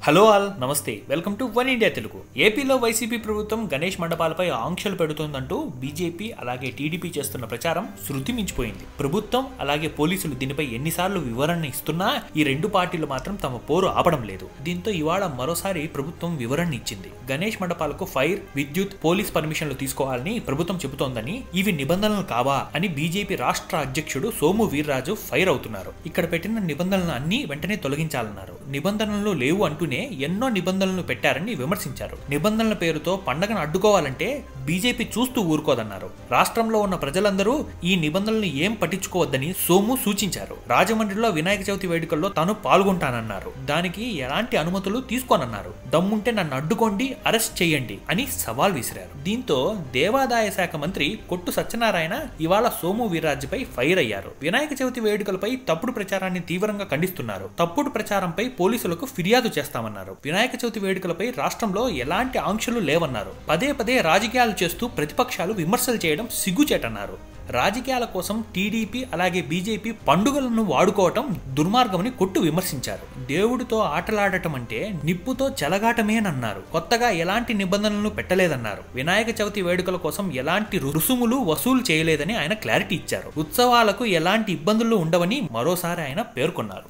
hello all నమస్తే welcome to one India Telugu ఏపీలో YCP ప్రభుత్వం గణేష్ మండపాలపై ఆంక్షలు పెడుతోందంటూ బీజేపీ అలాగే టీడీపీ చేస్తున్న ప్రచారం శృతి మించిపోయింది ప్రభుత్వం అలాగే పోలీసులు దీనిపై ఎన్నిసార్లు వివరణ ఇస్తున్నా ఈ రెండు పార్టీలు మాత్రం తమ పోరు ఆపడం లేదు దీంతో ఇవాళ మరోసారి ప్రభుత్వం వివరణ ఇచ్చింది గణేష్ మండపాలకు ఫైర్ విద్యుత్ పోలీస్ పర్మిషన్లు తీసుకోవాలని ప్రభుత్వం చెబుతోందని ఇవి నిబంధనలు కావా అని బీజేపీ రాష్ట్ర అధ్యక్షుడు సోము వీర్రాజు ఫైర్ అవుతున్నారు ఇక్కడ పెట్టిన నిబంధనలు అన్ని వెంటనే తొలగించాలన్నారు నిబంధనలు లేవు అంటూనే ఎన్నో నిబంధనలను పెట్టారని విమర్శించారు నిబంధనల పేరుతో పండగను అడ్డుకోవాలంటే బీజేపీ చూస్తూ ఊరుకోదన్నారు రాష్ట్రంలో ఉన్న ప్రజలందరూ ఈ నిబంధనలను ఏం పట్టించుకోవద్దని సోము సూచించారు రాజమండ్రిలో వినాయక చవితి వేడుకల్లో తాను పాల్గొంటానన్నారు దానికి ఎలాంటి అనుమతులు తీసుకోనన్నారు దమ్ముంటే నన్ను అడ్డుకోండి అరెస్ట్ చేయండి అని సవాల్ విసిరారు దీంతో దేవాదాయ శాఖ మంత్రి కొట్టు సత్యనారాయణ ఇవాళ సోము వీర్రాజుపై ఫైర్ అయ్యారు వినాయక చవితి వేడుకలపై తప్పుడు ప్రచారాన్ని తీవ్రంగా ఖండిస్తున్నారు తప్పుడు ప్రచారంపై పోలీసులకు ఫిర్యాదు చేస్తామన్నారు వినాయక చవితి వేడుకలపై రాష్ట్రంలో ఎలాంటి ఆంక్షలు లేవన్నారు పదే పదే రాజకీయాలు చేస్తూ ప్రతిపక్షాలు విమర్శలు చేయడం సిగ్గుచేటన్నారు రాజకీయాల కోసం టీడీపీ అలాగే బీజేపీ పండుగలను వాడుకోవటం దుర్మార్గమని కొట్టు విమర్శించారు దేవుడితో ఆటలాడటం అంటే నిప్పుతో చెలగాటమేనన్నారు కొత్తగా ఎలాంటి నిబంధనలను పెట్టలేదన్నారు వినాయక చవితి వేడుకల కోసం ఎలాంటి రుసుములు వసూలు చేయలేదని ఆయన క్లారిటీ ఇచ్చారు ఉత్సవాలకు ఎలాంటి ఇబ్బందులు ఉండవని మరోసారి ఆయన పేర్కొన్నారు